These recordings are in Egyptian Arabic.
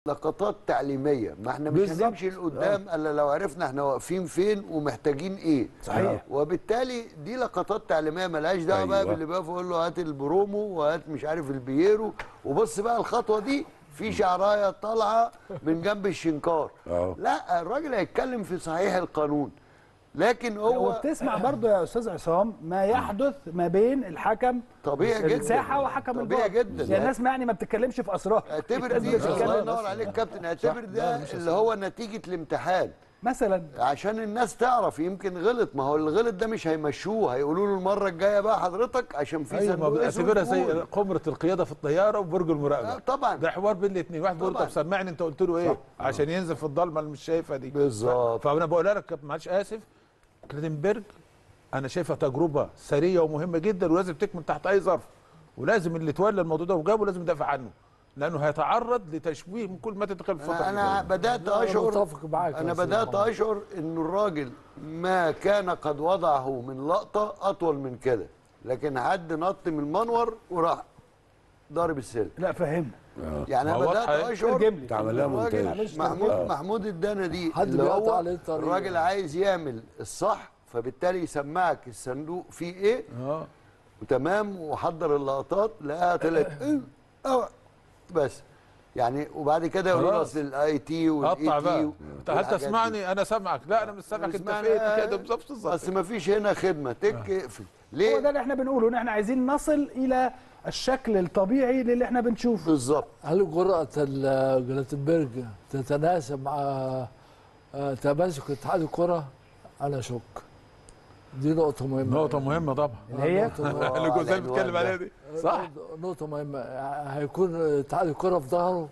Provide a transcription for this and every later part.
لقطات تعليميه ما احنا مش بالظبط. هنمشي لقدام الا لو عرفنا احنا واقفين فين ومحتاجين ايه صحيح. وبالتالي دي لقطات تعليميه ملهاش دعوه بقى أيوة. باللي بقى يقول له هات البرومو وهات مش عارف البييرو وبص بقى الخطوه دي في شعرايه طالعه من جنب الشنكار أهو. لا الراجل هيتكلم في صحيح القانون لكن هو هو بتسمع برضو يا استاذ عصام ما يحدث ما بين الحكم طبيعي جدا الساحه وحكم طبيعي الفار جدا يعني الناس ما يعني ما بتتكلمش في اسرار اعتبر الناس دي بتتكلم الله بس. ينور عليك كابتن اعتبر ده اللي هو نتيجه الامتحان مثلا عشان الناس تعرف يمكن غلط ما هو اللي غلط ده مش هيمشوه هيقولوا له المره الجايه بقى حضرتك عشان في ايوه ما صندوق اسود بعتبرها زي قول. قمره القياده في الطياره وبرج المراقبه آه، طبعا. ده حوار بين الاثنين واحد بيقول طبعا. طب سمعني انت قلت له ايه عشان ينزل في الضلمه اللي مش شايفها دي بالظبط. فانا بقول لك كابتن معلش اسف كليتنبرج انا شايفها تجربه سريه ومهمه جدا ولازم تكمل تحت اي ظرف ولازم اللي تولى الموضوع ده وجابه لازم يدافع عنه لانه هيتعرض لتشويه من كل ما تتخيل في الفتره انا, أنا اللي بدات لا، أنا اشعر متفق معاك يا انا أستاذ بدات محمد. اشعر انه الراجل ما كان قد وضعه من لقطه اطول من كده لكن حد نط من المنور وراح ضارب السلم لا فهمنا يعني ما انا هو بدات واضح. اشعر ترجم لي. تعملها الراجل مونتاج محمود محمود الدانا دي حد اللي بيقطع هو عليه الطريق. الراجل عايز يعمل الصح فبالتالي يسمعك الصندوق فيه ايه اه وتمام وحضر اللقطات لقاها طلعت إيه، أوه، بس يعني وبعد كده يقولوا له خلاص. اصل الاي تي والاي قطع تي بقى و- انت هل والحاجات دي. تسمعني انا سامعك لا انا مش سامعك انت اسمعني، فين آه، كده بالظبط بالظبط بس ما فيش هنا خدمه تك اقفل هو ليه ده اللي احنا بنقوله ان احنا عايزين نصل الى الشكل الطبيعي للي احنا بنشوفه بالظبط هل جرأة ال- جلاتنبرج تتناسب مع آه، تماسك اتحاد الكرة؟ أنا أشك. دي نقطة مهمة نقطه مهمه طبعا اللي هي نقطة مهمة. اللي جوزيل العنوان بيتكلم ده. عليها دي صح نقطة مهمة هيكون اتحاد الكرة في ظهره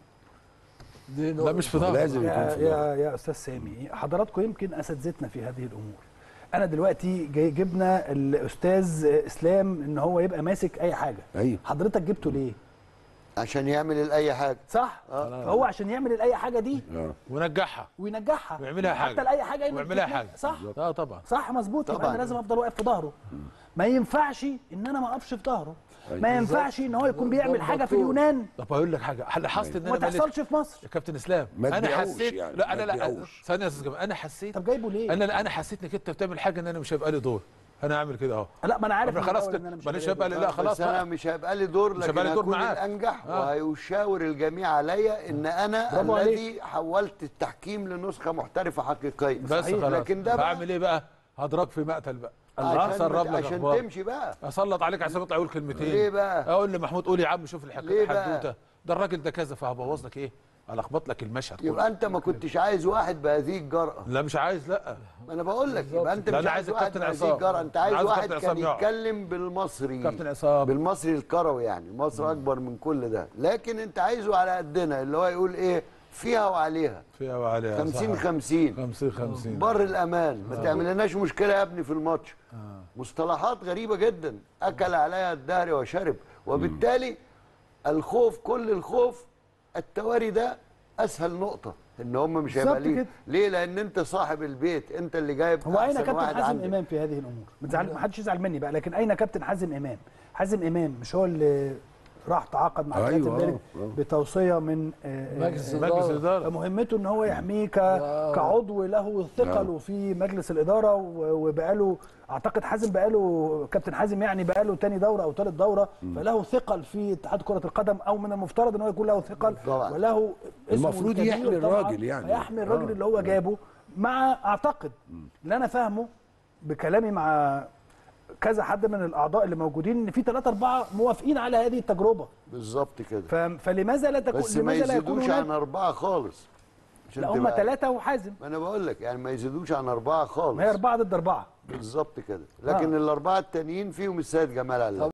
دي نقطة لا مش في ظهر لازم يكون يا في يا يا استاذ سامي حضراتكم يمكن اساتذتنا في هذه الامور انا دلوقتي جاي جبنا الاستاذ اسلام ان هو يبقى ماسك اي حاجه ايوه حضرتك جبته ليه عشان يعمل اي حاجه صح فهو عشان يعمل الاي حاجه دي اه ونجحها وينجحها ويعملها حاجة. حتى لاي حاجه يعمل ويعملها فيها. حاجة. صح اه طبعا صح مظبوط يبقى طبعاً. انا لازم افضل واقف في ظهره ما ينفعش ان انا ما اقفش في ظهره ما ينفعش ان هو يكون بيعمل حاجه في اليونان طب اقول لك حاجه لاحظت ان وما انا مليت- تحصلش في مصر يا كابتن اسلام ما انا تبيعوش حسيت يعني، لا ما انا لا تبيعوش. ثانيه يا استاذ جمال انا حسيت طب جايبه ليه انا لا انا حسيت انك انت بتعمل حاجه ان انا مش هيبقى لي دور انا اعمل كده اهو لا ما انا عارف طب من خلاص الأول كده إن أنا مش معلش هبقى هيبقى لي لا خلاص بس انا بقى. مش هيبقى لي دور مش لكن هيبقى لي دور هكون معاك. الانجح آه. وهيشاور الجميع عليا ان انا برافو عليك. الذي حولت التحكيم لنسخه محترفه حقيقيه بس صحيح. خلاص لكن ده بقى هعمل ايه بقى هضربك في مقتل بقى عشان, اسرب لك عشان أخبار. تمشي بقى اسلط عليك عشان يطلع يقول كلمتين ليه بقى؟ اقول لمحمود قول يا عم شوف ليه الحكايه بقى؟ الحدوته ده الراجل ده كذا فهبوظ لك ايه الخبط لك المشهد يبقى كله انت ما كنتش عايز واحد بهذه الجرأه لا مش عايز لا ما انا بقول لك يبقى انت لا، مش أنا عايز عايز واحد الكابتن بهذه عصام. الجرأه انت أنا عايز عايز واحد الكابتن كان عصام يقعد. يتكلم بالمصري كابتن عصام. بالمصري الكروي يعني مصر اكبر من كل ده لكن انت عايزه على قدنا اللي هو يقول ايه فيها وعليها فيها وعليها 50 صح. 50 50 50 بر الامان ما تعملناش مشكله يا ابني في الماتش مصطلحات غريبه جدا اكل عليها الدهر وشرب وبالتالي الخوف كل الخوف التواري ده اسهل نقطه ان هم مش هيبقى بالظبط ليه كده. ليه لان انت صاحب البيت انت اللي جايب هو اين أحسن كابتن واحد حازم عندك. امام في هذه الامور ما تزعل- ما حدش يزعل مني بقى لكن اين كابتن حازم امام حازم امام مش هو اللي راح تعاقد مع أيوة، كابتن آه، آه. بتوصيه من آه، مجلس آه، مجلس الإدارة. الاداره مهمته ان هو يحميه ك- آه. كعضو له ثقل في مجلس الاداره و- وبقاله اعتقد حازم بقاله كابتن حازم يعني بقاله تاني دوره او ثالث دوره فله ثقل في اتحاد كره القدم او من المفترض ان هو يكون له ثقل طبعا. وله اسمه المفروض الكبير يحمي طبعاً، الراجل يعني. فيحمي الراجل آه. اللي هو جابه مع اعتقد اللي انا فاهمه بكلامي مع كذا حد من الاعضاء اللي موجودين ان في ثلاثه اربعه موافقين على هذه التجربه بالظبط كده ف- فلماذا لا تكون بس ما لماذا لا يكون يزيدوش هناك عن اربعه خالص عشان لا هم تبقى- ثلاثه وحازم ما انا بقول لك يعني ما يزيدوش عن اربعه خالص ما هي اربعه ضد اربعه بالظبط كده لكن الاربعه التانيين فيهم السيد جمال علام